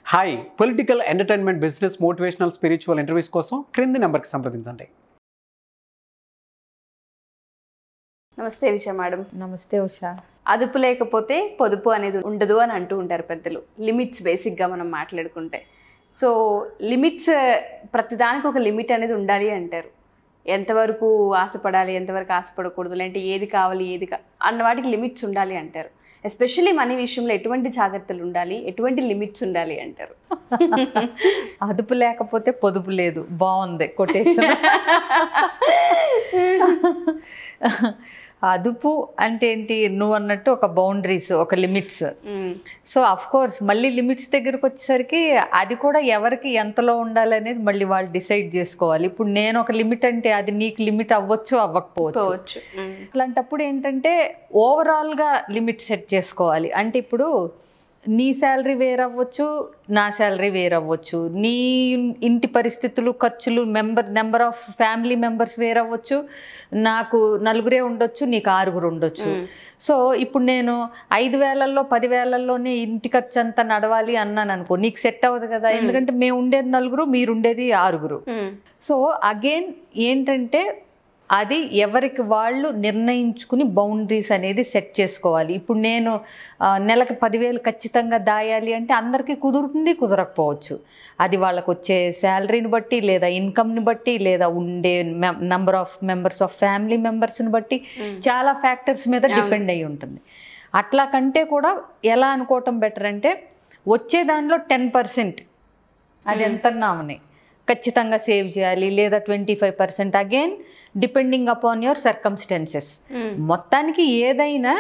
Hi political entertainment business motivational spiritual interviews కోసం క్రింది నెంబర్కి సంప్రదించండి నమస్తే విషయ మేడం నమస్తే ఉషా అదుపు లేకపోతే పొదుపు అనేది ఉండదు అని అంటూ ఉంటారు పెద్దలు లిమిట్స్ బేసిక్గా మనం మాట్లాడుకుంటే సో లిమిట్స్ ప్రతిదానికి ఒక లిమిట్ అనేది ఉండాలి అంటారు ఎంతవరకు ఆశపడాలి ఎంతవరకు ఆశపడకూడదు లేదంటే ఏది కావాలి ఏది కా అన్న వాటికి లిమిట్స్ ఉండాలి అంటారు ఎస్పెషల్లీ మనీ విషయంలో ఎటువంటి జాగ్రత్తలు ఉండాలి ఎటువంటి లిమిట్స్ ఉండాలి అంటారు అదుపు లేకపోతే పొదుపు లేదు బాగుంది కొటేషన్ అదుపు అంటే ఏంటి నువ్వు అన్నట్టు ఒక బౌండరీస్ ఒక limits hmm. So of course మళ్ళీ లిమిట్స్ దగ్గరకు వచ్చేసరికి అది కూడా ఎవరికి ఎంతలో ఉండాలి అనేది మళ్ళీ వాళ్ళు డిసైడ్ చేసుకోవాలి ఇప్పుడు నేను ఒక లిమిట్ అంటే అది నీకు లిమిట్ అవ్వచ్చు అవ్వకపోవచ్చు పోవచ్చు మ్మ్. అట్లాంటప్పుడు ఏంటంటే ఓవరాల్గా లిమిట్ సెట్ చేసుకోవాలి అంటే ఇప్పుడు నీ శాలరీ వేరవ్వచ్చు నా శాలరీ వేరవ్వచ్చు నీ ఇంటి పరిస్థితులు ఖర్చులు member number of family members వేరవ్వచ్చు నాకు నలుగురే ఉండొచ్చు నీకు ఆరుగురు ఉండొచ్చు మ్మ్. సో ఇప్పుడు నేను ఐదు వేలల్లో పది వేలల్లోనే ఇంటి ఖర్చు అంతా నడవాలి అన్నాను అనుకో నీకు సెట్ అవ్వదు కదా ఎందుకంటే మేము ఉండేది నలుగురు మీరు ఉండేది ఆరుగురు మ్మ్. సో అగైన్ ఏంటంటే అది ఎవరికి వాళ్ళు నిర్ణయించుకుని బౌండరీస్ అనేది సెట్ చేసుకోవాలి ఇప్పుడు నేను ఆ, నెలకు పదివేలు ఖచ్చితంగా దాయాలి అంటే అందరికీ కుదురుతుంది కుదరకపోవచ్చు అది వాళ్ళకు వచ్చే శాలరీని బట్టి లేదా ఇన్కమ్ని బట్టి లేదా ఉండే number of members of family మెంబర్స్ని బట్టి చాలా ఫ్యాక్టర్స్ మీద డిపెండ్ అయి ఉంటుంది అట్లా కంటే కూడా ఎలా అనుకోవటం బెటర్ అంటే వచ్చే దానిలో టెన్ పర్సెంట్ అది ఎంత నామని ఖచ్చితంగా సేవ్ చేయాలి లేదా twenty five percent again depending upon your circumstances hmm. మొత్తానికి ఏదైనా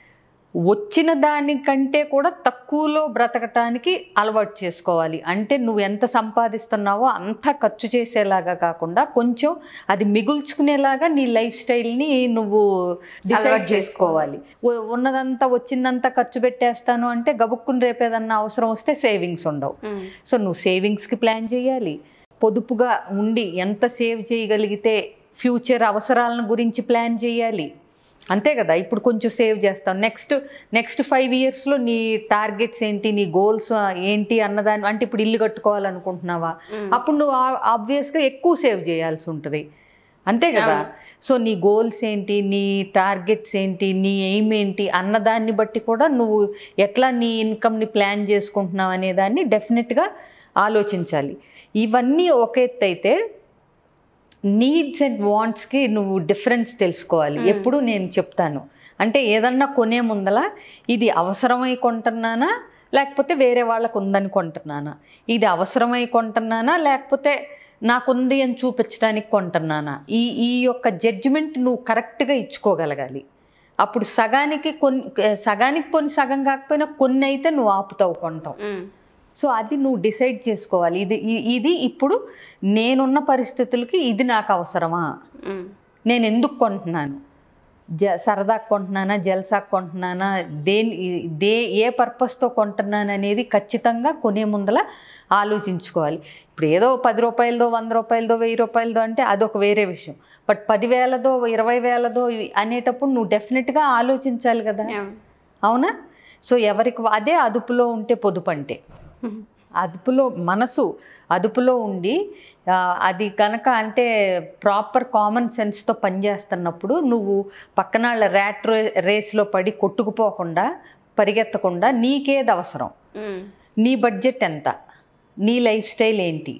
వచ్చిన దానికంటే కూడా తక్కువలో బ్రతకటానికి అలవాటు చేసుకోవాలి అంటే నువ్వు ఎంత సంపాదిస్తున్నావో అంత ఖర్చు చేసేలాగా కాకుండా కొంచెం అది మిగుల్చుకునేలాగా నీ లైఫ్ స్టైల్ని నువ్వు డిసైడ్ అలవాటు చేసుకోవాలి ఉ- ఉన్నదంతా వచ్చిందంతా ఖర్చు పెట్టేస్తాను అంటే గబుక్కుని రేపేదన్నా అవసరం వస్తే సేవింగ్స్ ఉండవు మ్మ్. సో నువ్వు సేవింగ్స్కి ప్లాన్ చేయాలి పొదుపుగా ఉండి ఎంత సేవ్ చేయగలిగితే ఫ్యూచర్ అవసరాలను గురించి ప్లాన్ చేయాలి అంతే కదా ఇప్పుడు కొంచెం సేవ్ చేస్తాం నెక్స్ట్ నెక్స్ట్ ఫైవ్ ఇయర్స్లో నీ టార్గెట్స్ ఏంటి నీ గోల్స్ ఏంటి అన్నదాని అంటే ఇప్పుడు ఇల్లు కట్టుకోవాలనుకుంటున్నావా మ్మ్. అప్పుడు నువ్వు ఆబ్వియస్గా ఎక్కువ సేవ్ చేయాల్సి ఉంటుంది అంతే కదా సో నీ గోల్స్ ఏంటి నీ టార్గెట్స్ ఏంటి నీ ఎయిమ్ ఏంటి అన్నదాన్ని బట్టి కూడా నువ్వు ఎట్లా నీ ఇన్కమ్ని ప్లాన్ చేసుకుంటున్నావు అనే దాన్ని డెఫినెట్గా ఆలోచించాలి ఇవన్నీ ఒక ఎత్తు అయితే నీడ్స్ అండ్ వాంట్స్కి నువ్వు డిఫరెన్స్ తెలుసుకోవాలి ఎప్పుడు నేను చెప్తాను అంటే ఏదన్నా కొనే ముందల ఇది అవసరమై కొంటున్నానా లేకపోతే వేరే వాళ్ళకు ఉందని కొంటున్నానా ఇది అవసరమై కొంటున్నానా లేకపోతే నాకుంది అని చూపించడానికి కొంటున్నానా ఈ ఈ యొక్క జడ్జిమెంట్ నువ్వు కరెక్ట్గా ఇచ్చుకోగలగాలి అప్పుడు సగానికి కొన్ని సగానికి కొన్ని సగం కాకపోయినా కొన్ని అయితే నువ్వు ఆపుతావు కొంటావు మ్మ్. సో అది నువ్వు డిసైడ్ చేసుకోవాలి ఇది ఇ- ఇది ఇప్పుడు నేనున్న పరిస్థితులకి ఇది నాకు అవసరమా మ్మ్. నేను ఎందుకు కొంటున్నాను జ సరదాకు కొంటున్నానా జల్సాకు కొంటున్నానా దేని దే ఏ పర్పస్తో కొంటున్నాను అనేది ఖచ్చితంగా కొనే ముందల ఆలోచించుకోవాలి ఇప్పుడు ఏదో పది రూపాయలదో వంద రూపాయలదో వెయ్యి రూపాయలదో అంటే అదొక వేరే విషయం బట్ పదివేలదో ఇరవై వేలదో ఇవి అనేటప్పుడు నువ్వు డెఫినెట్గా ఆలోచించాలి కదా Yeah. అవునా సో ఎవరికి వా- అదే అదుపులో ఉంటే పొదుపు అంటే మ్మ్. అదుపులో మనసు అదుపులో ఉండి ఆ, అది కనుక అంటే ప్రాపర్ కామన్ సెన్స్తో పనిచేస్తున్నప్పుడు నువ్వు పక్కన వాళ్ళ ర్యాట్ రే రేస్లో పడి కొట్టుకుపోకుండా పరిగెత్తకుండా నీకేది అవసరం మ్మ్. నీ బడ్జెట్ ఎంత నీ లైఫ్ స్టైల్ ఏంటి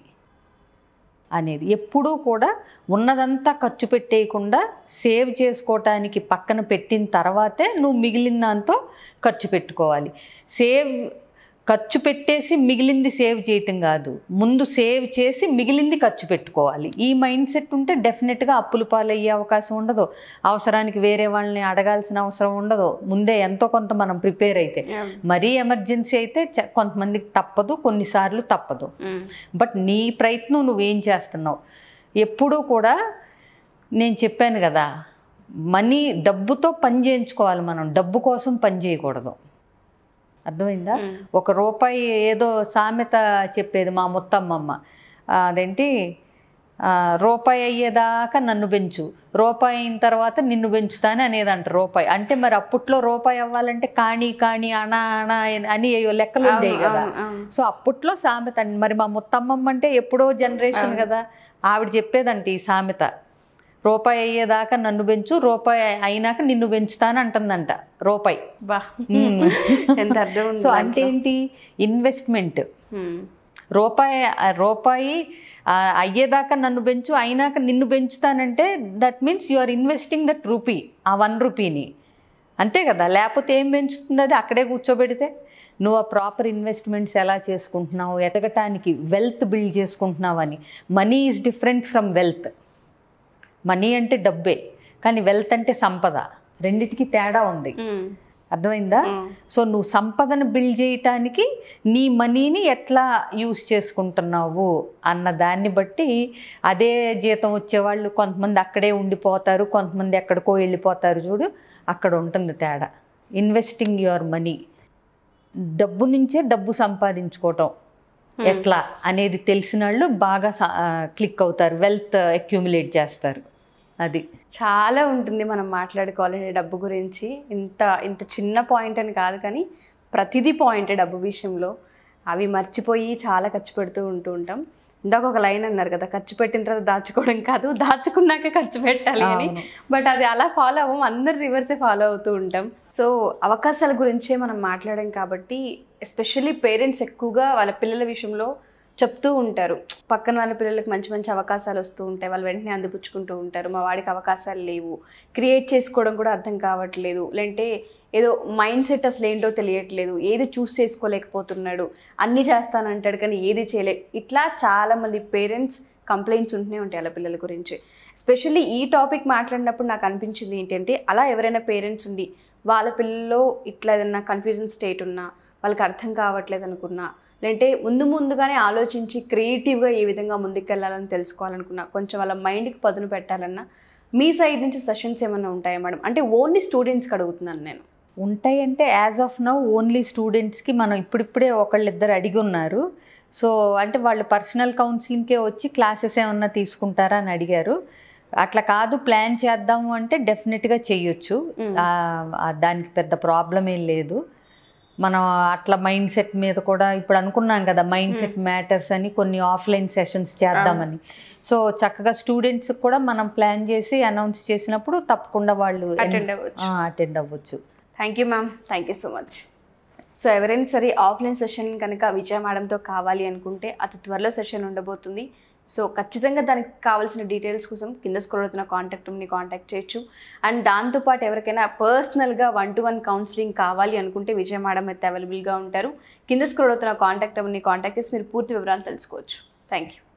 అనేది ఎప్పుడూ కూడా ఉన్నదంతా ఖర్చు పెట్టేయకుండా సేవ్ చేసుకోవటానికి పక్కన పెట్టిన తర్వాతే నువ్వు మిగిలిన దాంతో ఖర్చు పెట్టుకోవాలి సేవ్ ఖర్చు పెట్టేసి మిగిలింది సేవ్ చేయటం కాదు ముందు సేవ్ చేసి మిగిలింది ఖర్చు పెట్టుకోవాలి ఈ మైండ్ సెట్ ఉంటే డెఫినెట్గా అప్పులు పాలయ్యే అవకాశం ఉండదు అవసరానికి వేరే వాళ్ళని అడగాల్సిన అవసరం ఉండదు ముందే ఎంతో కొంత మనం ప్రిపేర్ అయితే Yeah. మరీ ఎమర్జెన్సీ అయితే చ- కొంతమందికి తప్పదు కొన్నిసార్లు తప్పదు మ్మ్. బట్ నీ ప్రయత్నం నువ్వేం చేస్తున్నావు ఎప్పుడూ కూడా నేను చెప్పాను కదా మనీ డబ్బుతో పని చేయించుకోవాలి మనం డబ్బు కోసం పని చేయకూడదు అర్థమైందా మ్మ్. ఒక రూపాయి ఏదో సామెత చెప్పేది మా ముత్తమ్మమ్మ ఆ, అదేంటి ఆ, రూపాయి అయ్యేదాకా నన్ను పెంచు రూపాయి అయిన తర్వాత నిన్ను పెంచుతాను అనేది అంట రూపాయి అంటే మరి అప్పట్లో రూపాయి అవ్వాలంటే కాణి కాణి అణ అణ అని ఏయో లెక్కలు ఉండేవి అవును, కదా అవును, అవును. సో అప్పట్లో సామెత అండి మరి మా ముత్తమ్మమ్మ అంటే ఎప్పుడో జనరేషన్ కదా ఆవిడ చెప్పేదంట ఈ సామెత రూపాయి అయ్యేదాకా నన్ను పెంచు రూపాయి అయినాక నిన్ను పెంచుతాను అంటుందంట రూపాయి బా మ్మ్. ఎంత అర్థం ఉంది సో దాంట్లో. అంటే ఏంటి ఇన్వెస్ట్మెంట్ మ్మ్. రూపాయి ఆ రూపాయి ఆ, అయ్యేదాకా నన్ను పెంచు అయినాక నిన్ను పెంచుతానంటే that means you are investing that rupee ఆ వన్ రూపీని అంతే కదా లేకపోతే ఏం పెంచుతుంది అది అక్కడే కూర్చోబెడితే నువ్వు ఆ ప్రాపర్ ఇన్వెస్ట్మెంట్స్ ఎలా చేసుకుంటున్నావు ఎదగటానికి వెల్త్ బిల్డ్ చేసుకుంటున్నావు అని money is different from wealth money అంటే డబ్బే కానీ వెల్త్ అంటే సంపద రెండిటికి తేడా ఉంది మ్మ్. అర్థమైందా మ్మ్. సో నువ్వు సంపదను బిల్డ్ చేయటానికి నీ మనీని ఎట్లా యూస్ చేసుకుంటున్నావు అన్న దాన్ని బట్టి అదే జీతం వచ్చేవాళ్ళు కొంతమంది అక్కడే ఉండిపోతారు కొంతమంది ఎక్కడికో వెళ్ళిపోతారు చూడు అక్కడ ఉంటుంది తేడా ఇన్వెస్టింగ్ యువర్ మనీ డబ్బు నుంచే డబ్బు సంపాదించుకోవటం ఎట్లా అనేది తెలిసిన వాళ్ళు బాగా క్లిక్ అవుతారు వెల్త్ అక్యూములేట్ చేస్తారు అది చాలా ఉంటుంది మనం మాట్లాడుకోవాలంటే డబ్బు గురించి ఇంత ఇంత చిన్న పాయింట్ అని కాదు కానీ ప్రతిదీ పాయింటే డబ్బు విషయంలో అవి మర్చిపోయి చాలా ఖర్చు పెడుతూ ఉంటూ ఉంటాం ఇందాక ఒక లైన్ అన్నారు కదా ఖర్చు పెట్టిన తర్వాత దాచుకోవడం కాదు దాచుకున్నాక ఖర్చు పెట్టాలి అని అవును. బట్ అది అలా ఫాలో అవ్వం అందరు రివర్సే ఫాలో అవుతూ ఉంటాం సో అవకాశాల గురించే మనం మాట్లాడాం కాబట్టి ఎస్పెషల్లీ పేరెంట్స్ ఎక్కువగా వాళ్ళ పిల్లల విషయంలో చెప్తూ ఉంటారు పక్కన వాళ్ళ పిల్లలకు మంచి మంచి అవకాశాలు వస్తూ ఉంటాయి వాళ్ళు వెంటనే అందిపుచ్చుకుంటూ ఉంటారు మా వాడికి అవకాశాలు లేవు క్రియేట్ చేసుకోవడం కూడా అర్థం కావట్లేదు లేదంటే ఏదో మైండ్ సెట్ అసలు ఏంటో తెలియట్లేదు ఏది చూస్ చేసుకోలేకపోతున్నాడు అన్నీ చేస్తానంటాడు కానీ ఏది చేయలే ఇట్లా చాలామంది పేరెంట్స్ కంప్లైంట్స్ ఉంటూనే ఉంటాయి వాళ్ళ పిల్లల గురించి ఎస్పెషల్లీ ఈ టాపిక్ మాట్లాడినప్పుడు నాకు అనిపించింది ఏంటంటే అలా ఎవరైనా పేరెంట్స్ ఉండి వాళ్ళ పిల్లల్లో ఇట్లా ఏదైనా కన్ఫ్యూజన్ స్టేట్ ఉన్నా వాళ్ళకి అర్థం కావట్లేదు అనుకున్నా లేదంటే ముందు ముందుగానే ఆలోచించి క్రియేటివ్గా ఏ విధంగా ముందుకెళ్ళాలని తెలుసుకోవాలనుకున్నా కొంచెం వాళ్ళ మైండ్కి పదును పెట్టాలన్నా మీ సైడ్ నుంచి సెషన్స్ ఏమైనా ఉంటాయా మేడం అంటే ఓన్లీ స్టూడెంట్స్కి అడుగుతున్నాను నేను ఉంటాయి అంటే యాజ్ ఆఫ్ నౌ ఓన్లీ స్టూడెంట్స్కి మనం ఇప్పుడిప్పుడే ఒకళ్ళిద్దరు అడిగి ఉన్నారు సో అంటే వాళ్ళు పర్సనల్ కౌన్సిలింగ్కే వచ్చి క్లాసెస్ ఏమన్నా తీసుకుంటారా అని అడిగారు అట్లా కాదు ప్లాన్ చేద్దాము అంటే డెఫినెట్గా చెయ్యొచ్చు Mm. ఆ- ఆ దానికి పెద్ద ప్రాబ్లం ఏం లేదు మనం అట్లా మైండ్ సెట్ మీద కూడా ఇప్పుడు అనుకున్నాం కదా మైండ్ సెట్ మ్యాటర్స్ అని కొన్ని ఆఫ్లైన్ సెషన్స్ చేద్దామని సో చక్కగా స్టూడెంట్స్ కూడా మనం ప్లాన్ చేసి అనౌన్స్ చేసినప్పుడు తప్పకుండా వాళ్ళు అటెండ్ అవ్వచ్చు అటెండ్ అవ్వచ్చు thank you ma'am thank you so much so ఎవరైనా సరే ఆఫ్లైన్ సెషన్ కనుక విజయ మేడంతో కావాలి అనుకుంటే అతి త్వరలో సెషన్ ఉండబోతుంది సో ఖచ్చితంగా దానికి కావాల్సిన డీటెయిల్స్ కోసం కింద స్క్రోల్ అవుతున్న కాంటాక్ట్ రూమ్ని కాంటాక్ట్ చేయొచ్చు అండ్ దాంతోపాటు ఎవరికైనా పర్సనల్గా వన్ టు వన్ కౌన్సిలింగ్ కావాలి అనుకుంటే విజయ మేడం అయితే అవైలబుల్గా ఉంటారు కింద స్క్రోల్ అవుతున్న కాంటాక్ట్ రూమ్ని కాంటాక్ట్ చేసి మీరు పూర్తి వివరాలు తెలుసుకోవచ్చు థ్యాంక్ యూ